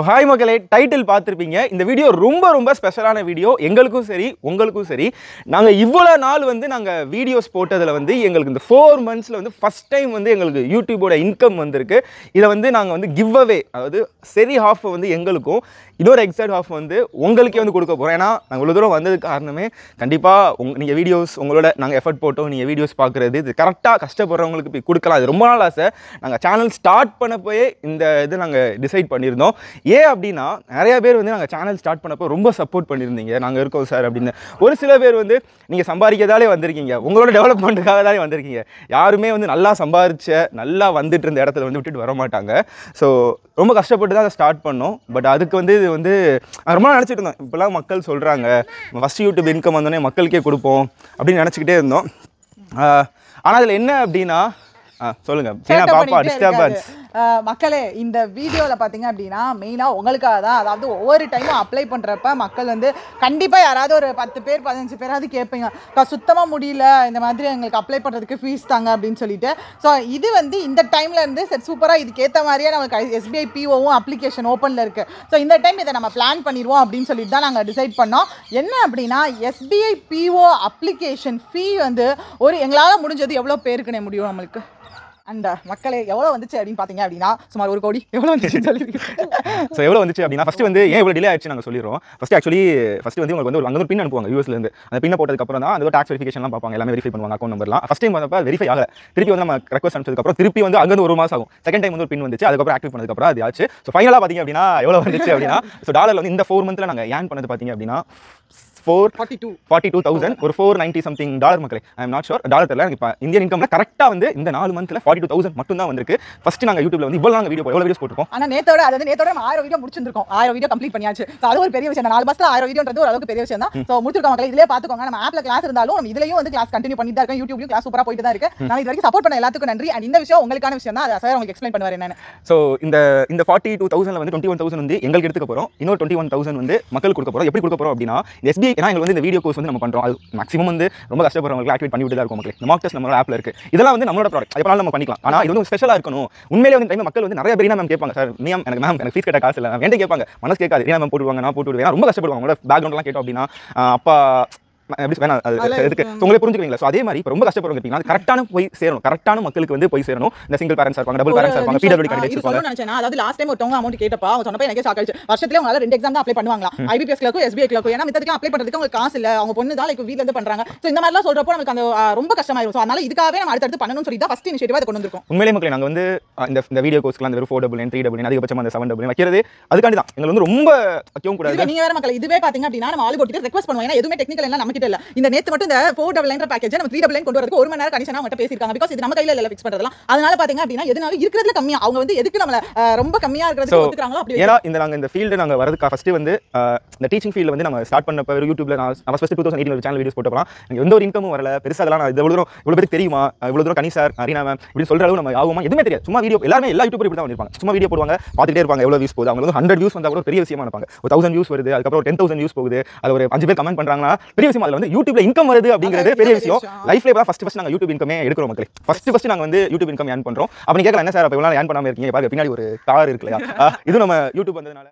Hi மக்களே title பார்த்துருப்பீங்க இந்த வீடியோ ரொம்ப ரொம்ப ஸ்பெஷலான வீடியோ எங்களுக்கும் சரி உங்களுக்கும் சரி நாங்கள் இவ்வளோ நாள் வந்து நாங்கள் வீடியோஸ் போட்டதில் வந்து எங்களுக்கு இந்த ஃபோர் மந்த்ஸில் வந்து ஃபஸ்ட் டைம் வந்து எங்களுக்கு யூடியூபோட இன்கம் வந்திருக்கு இதை வந்து நாங்கள் வந்து கிவ் அவே அதாவது சரி ஹாஃப் வந்து எங்களுக்கும் இன்னொரு எக்ஸைட் ஹாஃப் வந்து உங்களுக்கே வந்து கொடுக்க போகிறோம் ஏன்னா நாங்கள் இவ்வளோ தூரம் வந்ததுக்கு காரணமே கண்டிப்பாக உங் நீங்கள் வீடியோஸ் உங்களோட நாங்கள் எஃபர்ட் போட்டோம் நீங்கள் வீடியோஸ் பார்க்குறது இது கரெக்டாக கஷ்டப்படுறவங்களுக்கு போய் கொடுக்கலாம் இது ரொம்ப நாள் ஆசை நாங்கள் சேனல் ஸ்டார்ட் பண்ணப்போயே இந்த இது நாங்கள் டிசைட் பண்ணியிருந்தோம் ஏன் அப்படின்னா நிறைய பேர் வந்து நாங்கள் சேனல் ஸ்டார்ட் பண்ணப்போ ரொம்ப சப்போர்ட் பண்ணியிருந்தீங்க நாங்கள் இருக்கோம் சார் அப்படின்னு ஒரு சில பேர் வந்து நீங்கள் சம்பாதிக்கிறதாலே வந்திருக்கீங்க உங்களோட டெவலப்மெண்ட்டுக்காக தானே வந்திருக்கீங்க யாருமே வந்து நல்லா சம்பாரிச்ச நல்லா வந்துட்டு இருந்த இடத்துல வந்து விட்டுட்டு வர மாட்டாங்க ஸோ ரொம்ப கஷ்டப்பட்டு தான் அதை ஸ்டார்ட் பண்ணோம் பட் அதுக்கு வந்து இது வந்து நான் ரொம்ப நாள் நினச்சிட்டு இருந்தோம் இப்போலாம் மக்கள் சொல்கிறாங்க ஃபஸ்ட் யூடியூப் இன்கம் வந்தோடனே மக்களுக்கே கொடுப்போம் அப்படின்னு நினச்சிக்கிட்டே இருந்தோம் ஆனால் அதில் என்ன அப்படின்னா ஆ, சொல்லுங்க சீனா சேட்டை பாப்பா பண்ணிட்டே டிஸ்டர்பன்ஸ் இருக்காரு. அஹ் மக்களே இந்த வீடியோவில் பார்த்தீங்க அப்படின்னா மெயினாக உங்களுக்காக தான் அதாவது ஒவ்வொரு டைமும் அப்ளை பண்ணுறப்ப மக்கள் வந்து கண்டிப்பாக யாராவது ஒரு பத்து பேர் பதினஞ்சு பேராவது கேட்பீங்க அக்கா சுத்தமாக முடியல இந்த மாதிரி எங்களுக்கு அப்ளை பண்ணுறதுக்கு ஃபீஸ் தாங்க அப்படின்னு சொல்லிட்டு ஸோ இது வந்து இந்த டைம்ல இருந்து சரி சூப்பராக இதுக்கு ஏற்ற மாதிரியே நமக்கு எஸ்பிஐ பிஓவும் அப்ளிகேஷன் ஓப்பனில் இருக்குது ஸோ இந்த டைம் இதை நம்ம பிளான் பண்ணிடுவோம் அப்படின்னு சொல்லிட்டு தான் நாங்கள் டிசைட் பண்ணோம் என்ன அப்படின்னா எஸ்பிஐ பிஓ அப்ளிகேஷன் ஃபீ வந்து ஒரு எங்களால் முடிஞ்சது எவ்வளோ பேருக்குனே முடியும் நம்மளுக்கு அந்த மக்களே எவ்வளோ வந்துச்சு அப்படின்னு பார்த்தீங்க அப்படின்னா சுமார் ஒரு கோடி எவ்வளோ வந்துச்சுன்னு சொல்லியிருக்கேன் ஸோ எவ்வளோ வந்துச்சு அப்படின்னா ஃபஸ்ட்டு வந்து ஏன் இவ்வளோ டிலே ஆயிடுச்சு நாங்கள் சொல்லிடுறோம் ஃபஸ்ட்டு ஆக்சுவலி ஃபஸ்ட்டு வந்து உங்களுக்கு வந்து ஒரு அங்கே ஒரு பின் அனுப்புவாங்க யூஎஸ்ல இருந்து அந்த பின்னை போட்டதுக்கப்புறம் தான் அந்த டாக்ஸ் வெரிஃபிகேஷன்லாம் பார்ப்பாங்க எல்லாமே வெரிஃபை பண்ணுவாங்க அக்கௌண்ட் நம்பர்லாம் ஃபஸ்ட் டைம் வந்தப்போ வெரிஃபை ஆகல திருப்பி வந்து நம்ம ரெக்வஸ்ட் அனுப்பிச்சதுக்கப்புறம் திருப்பி வந்து அங்கே ஒரு மாதம் ஆகும் செகண்ட் டைம் வந்து ஒரு பின் வந்துச்சு அதுக்கப்புறம் ஆக்டிவ் பண்ணதுக்கப்புறம் அது ஆச்சு ஸோ ஃபைனலாக பார்த்தீங்க அப்படின்னா எவ்வளோ வந்துச்சு அப்படின்னா ஸோ டாலரில் வந்து இந்த ஃபோர் மந்த்தில் நாங்கள் ஏன் பண்ணது பார்த்தீங்க அப்படின்னா four forty two forty two thousand ஒரு ஃபோர் நைன்ட்டி சம்திங் டாலர் மக்களே I am not sure dollar தெரியல எனக்கு இப்போ இந்தியன் இன்கம்ல கரெக்டாக வந்து இந்த நாலு மந்த்தில் ஃபார்ட்டி டூ தௌசண்ட் மட்டும் தான் வந்திருக்கு ஃபஸ்ட்டு நாங்கள் யூடியூப்ல வந்து இவ்வளோ நாங்கள் வீடியோ எவ்வளோ வீடியோஸ் போட்டுருக்கோம் ஆனால் நேத்தோட அதாவது நேத்தோட நம்ம ஆயிரம் வீடியோ முடிச்சிருக்கோம் ஆயிரம் வீடியோ கம்ப்ளீட் பண்ணியாச்சு ஸோ அது ஒரு பெரிய விஷயம் தான். நாலு மாசத்துல ஆயிரம் வீடியோன்றது ஒரு அளவுக்கு பெரிய விஷயம் தான் ஸோ முடிச்சிருக்கோம் மக்களே இதுலேயே பார்த்துக்கோங்க நம்ம ஆப்ல கிளாஸ் இருந்தாலும் நம்ம இதுலயும் வந்து கிளாஸ் கண்டினியூ பண்ணிட்டு தான் இருக்கோம் யூடியூப்லயும் கிளாஸ் சூப்பராக போயிட்டு தான் இருக்கு நான் இது வரைக்கும் சப்போர்ட் பண்ண எல்லாத்துக்கும் நன்றி அண்ட் இந்த விஷயம் உங்களுக்கான விஷயம் தான் அதை சார் உங்களுக்கு எக்ஸ்பிளைன் பண்ணுவார் என்னன்னு ஸோ இந்த இந்த ஃபார்ட்டி டூ தௌசண்ட்ல வந்து டுவெண்ட்டி ஒன் தௌசண்ட் வந்து எங்களுக்கு எடுத்துக்க போகிறோம் இன்னொரு டுவெண்ட்டி ஒன் தௌசண்ட் வந்து மக்களுக்கு கொடுக்க போகிறோம் எப்படி கொடுக்க போகிறோம் அப்படின்னா எஸ்பிஐ ஏன்னா எங்களுக்கு வந்து இந்த வீடியோ கோர்ஸ் வந்து நம்ம பண்ணுறோம் அது மேக்ஸிமம் வந்து ரொம்ப கஷ்டப்படுறவங்களுக்கு ஆக்டிவேட் பண்ணி விட்டு தான் இருக்கும் மக்களே இந்த மார்க் டெஸ்ட் நம்மளோட ஆப்பில் இருக்கு இதெல்லாம் வந்து நம்மளோட ப்ராடக்ட் எப்பனாலும் நம்ம பண்ணிக்கலாம் ஆனால் இது வந்து ஸ்பெஷலாக இருக்கணும் உண்மையிலே வந்து டைம் மக்கள் வந்து நிறைய பேர் மேம் கேட்பாங்க சார் மேம் எனக்கு மேம் எனக்கு ஃபீஸ் கட்ட காசு இல்லை என்கிட்ட கேட்பாங்க மனசு கேட்காது ஏன் மேம் போட்டுருவாங்க நான் போட்டு விடுவேன் ஏன்னா ரொம்ப கஷ்டப்படுவாங்க அவங்களோட பேக்ரவுண்ட்லாம் கேட்டோம் அப்படின்னா ஆஹ் அப்பா எப்படி வேணாம் அது அதெல்லாம் எதுக்கு So, உங்களே புரிஞ்சுக்கிறீங்களா ஸோ அதே மாதிரி இப்போ ரொம்ப கஷ்டப்படுறவங்க பார்த்தீங்கன்னா கரெக்டான போய் சேரணும் கரெக்டான மக்களுக்கு வந்து போய் சேரணும் இந்த சிங்கிள் பேரண்ட்ஸ் இருப்பாங்க டபுள் பேரண்ட்ஸ் இருப்பாங்க பிடபிள்யூ இது கேண்டிடேட்ஸ் இருப்பாங்க சொல்லணும்னு நினைச்சேன் அதாவது லாஸ்ட் டைம் ஒருத்தவங்க அமௌண்ட் கேட்டப்பா அவங்க சொன்னப்ப எனக்கே ஷாக் ஆயிடுச்சு வருஷத்துல உங்களால ரெண்டு எக்ஸாம் தான் அப்ளை பண்ணுவாங்களா ஐபிபிஎஸ் கிளக்கும் எஸ்பிஐ கிளக்கும் ஏன்னா மித்ததுக்கு அப்ளை பண்றதுக்கு அவங்க காசு இல்ல அவங்க பொண்ணு தான் லைக் வீட்ல இருந்து பண்றாங்க ஸோ இந்த மாதிரிலாம் சொல்றப்போ நமக்கு அந்த ஆ, ரொம்ப கஷ்டமாயிரும் ஸோ அதனால இதுக்காகவே நம்ம அடுத்தடுத்து பண்ணணும்னு சொல்லி தான் ஃபர்ஸ்ட் இனிஷியேட்டிவ் அதை கொண்டு வந்திருக்கோம் உண்மையிலே மக்களே நாங்கள் வந்து அஹ், இந்த இந்த வீடியோ கோர்ஸ்க்குலாம் அந்த வெறும் ஃபோர் டபுள் த்ரீ டபுள் அதிகபட்சமாக அந்த செவன் டபுள் வைக்கிறது அதுக்காண்டி தான் எங்களுக்கு வந்து ரொம்ப வைக்கவும் கூடாது இதுவே நீங்க வேற மக்கள் இதுவே பாத்தீங்க அப்படின்னா நம்ம ஆளு போட்டு ரெக்வஸ்ட் பண்ணுவோம் ஏன்னா எதுவுமே டெக்னிக்கல் எல்லாம் நம்ம கிட்ட இல்ல இந்த நேத்து மட்டும் இந்த ஃபோர் டபுள் லைன் பேக்கேஜ் நம்ம த்ரீ டபுள் லைன் கொண்டு வரதுக்கு ஒரு மணி நேரம் கண்டிஷனா அவங்க பேசிருக்காங்க பிகாஸ் இது நம்ம கையில இல்ல ஃபிக்ஸ் பண்றதுலாம் அதனால பாத்தீங்க அப்படின்னா எதுனாலும் இருக்கிறதுல கம்மியா அவங்க வந்து எதுக்கு நம்மள அஹ், ரொம்ப கம்மியா ஸோ இருக்கிறதுக்கு ஒத்துக்குறாங்களோ அப்படி ஏன்னா இந்த நாங்கள் இந்த ஃபீல்டு நாங்கள் வரதுக்கு ஃபஸ்ட்டு வந்து அஹ், இந்த டீச்சிங் ஃபீல்டு வந்து நம்ம ஸ்டார்ட் பண்ணப்போ யூடியூப்ல நான் நான் ஃபஸ்ட்டு டூ தௌசண்ட் எயிட்டில் சேனல் வீடியோஸ் போட்டப்பலாம் எனக்கு எந்த ஒரு இன்கமும் வரல பெருசாக அதெல்லாம் நான் இவ்வளோ தூரம் இவ்வளோ பேருக்கு தெரியுமா இவ்வளோ தூரம் கனி சார் அரீனா மேம் இப்படி சொல்கிற அளவு நம்ம ஆகுமா எதுவுமே தெரியாது சும்மா வீடியோ எல்லாருமே எல்லா யூடியூபர் இப்படி தான் பண்ணிருப்பாங்க சும்மா வீடியோ போடுவாங்க பார்த்துட்டே இருப்பாங்க எவ்வளோ வியூஸ் போகுது அவங்க வந்து ஹண்ட்ரட் வியூஸ் வந்தால் கூட பெரிய விஷயமா இருப்பாங்க ஒரு தௌசண்ட் வியூஸ் வருது அதுக்கப்புறம் டென் தௌசண்ட் வியூஸ் போகுது அது ஒரு அஞ்சு பேர் கமெண்ட் பண்ணுறாங்கன்னா பெரிய விஷயம் அதில் வந்து யூடியூப்ல இன்கம் வருது அப்படிங்கிறது அதான் பெரிய பெரிய விஷயம் விஷயம். லைஃப்ல இப்போ ஃபஸ்ட் ஃபஸ்ட் நாங்கள் யூடியூப் இன்கமே எடுக்கிறோம் மக்களே ஃபஸ்ட் ஃபஸ்ட் நாங்கள் வந்து யூடியூப் இன்கம் ஏன் பண்ணுறோம் அப்படி கேட்கலாம் என்ன சார் அப்போ இவ்வளோ ஏன் பண்ணாமல் இருக்கீங்க பாருங்க பின்னாடி ஒரு கார் இருக்கு இல்லையா அஹ், இது நம்ம யூடியூப் வந்ததுனால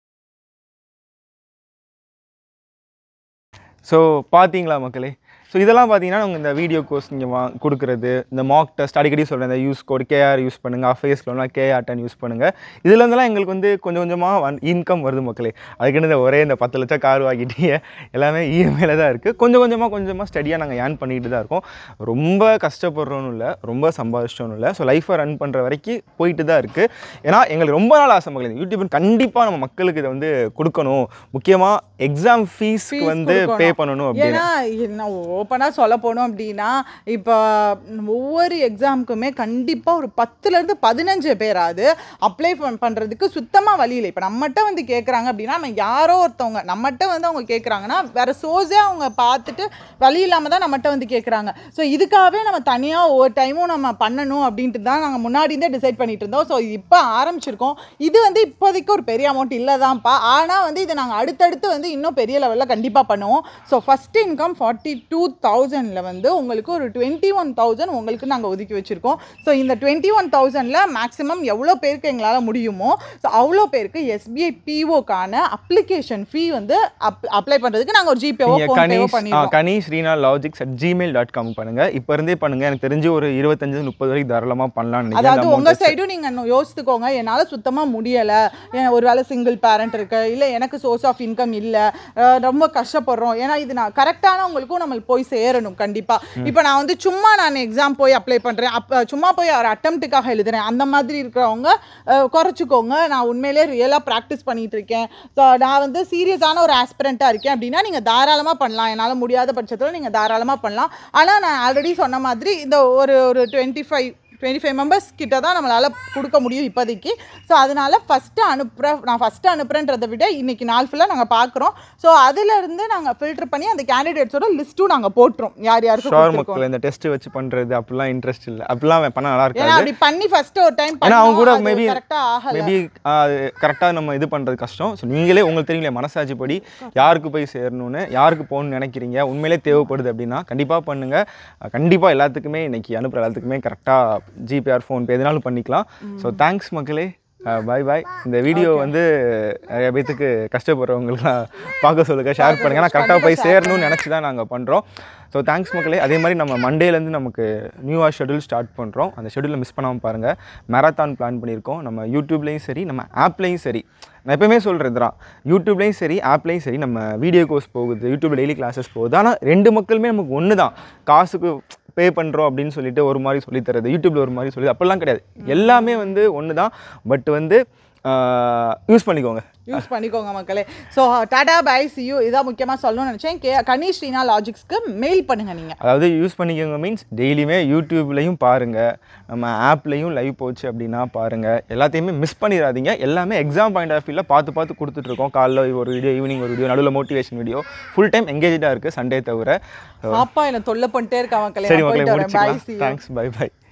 ஸோ பார்த்தீங்களா மக்களே ஸோ இதெல்லாம் பார்த்தீங்கன்னா நாங்கள் இந்த வீடியோ கோர்ஸ் நீங்கள் வா கொடுக்குறது இந்த மாக் டெஸ்ட் அடிக்கடி சொல்கிறேன் இந்த யூஸ் கோட் கேஆர் யூஸ் பண்ணுங்கள் அஃபேஸ் லோன்லாம் கேஆர் டென் யூஸ் பண்ணுங்கள் இதுலேருந்துலாம் எங்களுக்கு வந்து கொஞ்சம் கொஞ்சமாக வந் இன்கம் வருது மக்களே அதுக்குன்னு இந்த ஒரே இந்த பத்து லட்சம் கார் வாங்கிட்டீங்க எல்லாமே இஎம்ஐல தான் இருக்குது கொஞ்சம் கொஞ்சமாக கொஞ்சமாக ஸ்டடியாக நாங்கள் ஏர்ன் பண்ணிட்டு தான் இருக்கோம் ரொம்ப கஷ்டப்படுறோன்னு இல்லை ரொம்ப சம்பாதிச்சோன்னு இல்லை ஸோ லைஃப்பை ரன் பண்ணுற வரைக்கும் போயிட்டு தான் இருக்குது ஏன்னா எங்களுக்கு ரொம்ப நாள் ஆசை மக்களே யூடியூப் கண்டிப்பாக நம்ம மக்களுக்கு இதை வந்து கொடுக்கணும் முக்கியமாக எக்ஸாம் ஃபீஸ்க்கு Fees வந்து கொடுக்கணும். பே பண்ணணும் அப்படின்னு ஏன்னா என்ன ஓப்பனாக சொல்ல போனோம் அப்படின்னா இப்போ ஒவ்வொரு எக்ஸாமுக்குமே கண்டிப்பாக ஒரு பத்துலேருந்து பதினஞ்சு பேராது அப்ளை பண்ணுறதுக்கு சுத்தமாக வழி இல்லை இப்போ நம்மகிட்ட வந்து கேட்குறாங்க அப்படின்னா நம்ம யாரோ ஒருத்தவங்க நம்மகிட்ட வந்து அவங்க கேட்குறாங்கன்னா வேற சோர்ஸே அவங்க பார்த்துட்டு வழி இல்லாமல் தான் நம்மகிட்ட வந்து கேட்குறாங்க ஸோ இதுக்காகவே நம்ம தனியாக ஒவ்வொரு டைமும் நம்ம பண்ணணும் அப்படின்ட்டு தான் நாங்கள் முன்னாடி இருந்தே டிசைட் பண்ணிட்டு இருந்தோம் ஸோ இப்போ ஆரம்பிச்சிருக்கோம் இது வந்து இப்போதைக்கு ஒரு பெரிய அமௌண்ட் இல்லை தான்ப்பா ஆனால் வந்து இதை நாங்கள் அடுத்தடுத்து வந்து இன்னும் பெரிய லெவலில் கண்டிப்பாக பண்ணுவோம் so first income forty two தௌசண்டில் வந்து உங்களுக்கு ஒரு டுவெண்ட்டி ஒன் தௌசண்ட் உங்களுக்கு நாங்கள் ஒதுக்கி வச்சுருக்கோம் ஸோ இந்த டுவெண்ட்டி ஒன் தௌசண்டில் மேக்ஸிமம் எவ்வளோ பேருக்கு எங்களால் முடியுமோ ஸோ அவ்வளோ பேருக்கு எஸ்பிஐ பிஓக்கான அப்ளிகேஷன் ஃபீ வந்து அப் அப்ளை பண்ணுறதுக்கு நாங்கள் ஒரு ஜிபேவோ நீங்க ஃபோன்பேவோ கணேஷ் ஆ, பண்ணிடுவோம் Ganesh Reena Logics at Gmail dot com பண்ணுங்க இப்போ இருந்தே பண்ணுங்க எனக்கு தெரிஞ்சு ஒரு இருபத்தஞ்சு முப்பது வரைக்கும் தாராளமாக பண்ணலாம்னு நினைக்கிறேன் அதாவது இந்த உங்க amount சைடும் நீங்க இன்னும் யோசித்துக்கோங்க என்னால சுத்தமா முடியல ஏன் ஒரு வேளை சிங்கிள் பேரண்ட் இருக்கு இல்ல எனக்கு சோர்ஸ் ஆஃப் இன்கம் இல்ல அஹ் ரொம்ப கஷ்டப்படுறோம் ஏன்னா இது நான் கரெக்டானவங்களுக்கும் நம்ம போய் சேரணும் கண்டிப்பா இப்போ நான் வந்து சும்மா நான் எக்ஸாம் போய் அப்ளை பண்றேன் அப்ப சும்மா போய் ஒரு அட்டம்ப்ட்டுக்காக எழுதுறேன் அந்த மாதிரி இருக்கிறவங்க அஹ், குறைச்சிக்கோங்க நான் உண்மையிலே ரியலாக ப்ராக்டிஸ் பண்ணிட்டு இருக்கேன் ஸோ நான் வந்து சீரியஸான ஒரு ஆஸ்பிரண்ட்டாக இருக்கேன் அப்படின்னா நீங்கள் தாராளமாக பண்ணலாம் என்னால் முடியாத பட்சத்தில் நீங்கள் தாராளமாக பண்ணலாம் ஆனால் நான் ஆல்ரெடி சொன்ன மாதிரி இந்த ஒரு ஒரு twenty five twenty five members கிட்ட தான் நம்மளால் கொடுக்க முடியும் இப்போதைக்கு ஸோ அதனால ஃபஸ்ட்டு அனுப்புகிற நான் ஃபஸ்ட்டு அனுப்புகிறேன்றதை விட இன்னைக்கு நாள் ஃபுல்லாக நாங்கள் பார்க்குறோம் ஸோ அதுலேருந்து நாங்கள் ஃபில்டர் பண்ணி அந்த கேண்டிடேட்ஸோட லிஸ்ட்டும் நாங்கள் போட்டுரும் யார் யாருக்கு ஷோர் கொடுத்துருக்கோம் மக்கள் இந்த டெஸ்ட் வச்சு பண்றது அப்படிலாம் இன்ட்ரெஸ்ட் இல்லை அப்படிலாம் பண்ண நல்லா ஏன்னா இருக்காது அப்படி பண்ணி ஃபஸ்ட்டு ஒரு டைம் ஏன்னா அவங்க கூட மேபி கரெக்டாக ஆகலை மேபி கரெக்டாக நம்ம இது பண்ணுறது கஷ்டம் ஸோ நீங்களே உங்களுக்கு தெரியுங்களே மனசாட்சிப்படி யாருக்கு போய் சேரணும்னு யாருக்கு போகணும்னு நினைக்கிறீங்க உண்மையிலே தேவைப்படுது அப்படின்னா கண்டிப்பாக பண்ணுங்கள் கண்டிப்பாக எல்லாத்துக்குமே இன்னைக்கு அனுப்புகிற எல்லாத்துக்குமே கரெக்டாக ஜிபிஆர் ஃபோன்பே எதுனாலும் பண்ணிக்கலாம் ஸோ தேங்க்ஸ் மக்களே பாய் பாய் இந்த வீடியோ வந்து நிறைய பேத்துக்கு கஷ்டப்படுறவங்களுக்குலாம் பார்க்க சொல்லுங்க ஷேர் பண்ணுங்க ஏன்னா கரெக்டாக போய் சேரணும்னு நினச்சி தான் நாங்கள் பண்ணுறோம் ஸோ தேங்க்ஸ் மக்களே அதே மாதிரி நம்ம மண்டேலேருந்து நமக்கு நியூவாக ஷெடியூல் ஸ்டார்ட் பண்ணுறோம் அந்த ஷெடியூலை மிஸ் பண்ணாமல் பாருங்கள் மேரத்தான் பிளான் பண்ணியிருக்கோம் நம்ம யூடியூப்லேயும் சரி நம்ம ஆப்லேயும் சரி நான் எப்பவுமே சொல்கிறது தான் யூடியூப்லேயும் சரி ஆப்லேயும் சரி நம்ம வீடியோ கோர்ஸ் போகுது யூடியூப்ல டெய்லி கிளாஸஸ் போகுது ஆனால் ரெண்டு மக்களுமே நமக்கு ஒன்று தான் காசுக்கு பே பண்ணுறோம் அப்படின்னு சொல்லிட்டு ஒரு மாதிரி சொல்லித் தரது யூடியூப்ல ஒரு மாதிரி சொல்லி அப்படிலாம் கிடையாது எல்லாமே வந்து ஒன்று தான் பட் வந்து யூஸ் பண்ணிக்கோங்க யூஸ் பண்ணிக்கோங்க மக்களே so tata bye see you இதான் முக்கியமாக சொல்லணும்னு நினச்சேன் கே கணேஷ் ரீனா லாஜிக்ஸ்க்கு மெயில் பண்ணுங்க நீங்கள் அதாவது யூஸ் பண்ணிக்கோங்க மீன்ஸ் டெய்லியுமே யூடியூப்லேயும் பாருங்கள் நம்ம ஆப்லேயும் லைவ் போச்சு அப்படின்னா பாருங்கள் எல்லாத்தையுமே மிஸ் பண்ணிடாதீங்க எல்லாமே எக்ஸாம் பாயிண்ட் ஆஃப் வியூவில் பார்த்து பார்த்து கொடுத்துட்ருக்கோம் காலைல ஒரு வீடியோ ஈவினிங் ஒரு வீடியோ நடுவில் மோட்டிவேஷன் வீடியோ ஃபுல் டைம் எங்கேஜாக இருக்குது சண்டே தவிர பாப்பா என்னை தொல்லை பண்ணிட்டே இருக்கா மக்களே சரி நான் மக்களே போயிட்டு வரேன் பை முடிச்சுக்கலாம் சி தேங்க்ஸ் பை பை